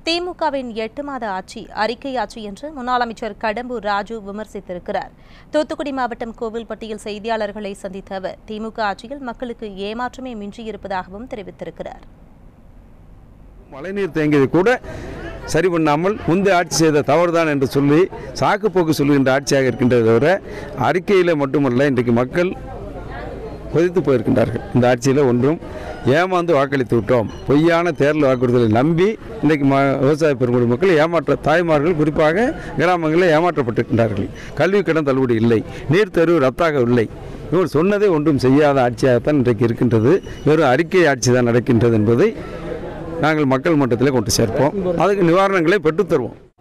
திமுகவின் எட்டு மாத ஆட்சி அறிக்கை ஆட்சி என்று முன்னாள் அமைச்சர் கடம்பூர் ராஜு விமர்சித்திருக்கிறார் தூத்துக்குடி மாவட்டம் கோவில்பட்டியில் செய்தியாளர்களை சந்தித்த அவர் திமுக ஆட்சியில் மக்களுக்கு ஏமாற்றமே மிஞ்சியிருப்பதாகவும் தெரிவித்திருக்கிறார் மழைநீர் தேங்கியதை கூட சரி பண்ணாமல் முந்தைய ஆட்சி செய்த தவறுதான் என்று சொல்லி சாக்குப்போக்கு சொல்லுகின்ற ஆட்சியாக இருக்கின்றதை தவிர அறிக்கையில் மட்டுமல்ல இன்றைக்கு மக்கள் கொதித்து போயிருக்கின்றார்கள் இந்த ஆட்சியில் ஒன்றும் ஏமாந்து வாக்களித்து விட்டோம் பொய்யான தேர்தல் வாக்குறுதலை நம்பி இன்றைக்கு ம விவசாய பெருங்குடி மக்கள் ஏமாற்ற தாய்மார்கள் குறிப்பாக கிராமங்களில் ஏமாற்றப்பட்டிருக்கின்றார்கள் கல்வி கடன் தள்ளுபடி இல்லை நீர் தேர்வு ரத்தாகவில்லை இவர் சொன்னதை ஒன்றும் செய்யாத ஆட்சியாகத்தான் இன்றைக்கு இருக்கின்றது வெறும் அறிக்கை ஆட்சி தான் நடக்கின்றது என்பதை நாங்கள் மக்கள் மன்றத்தில் கொண்டு சேர்ப்போம் அதுக்கு நிவாரணங்களை பெற்றுத் தருவோம்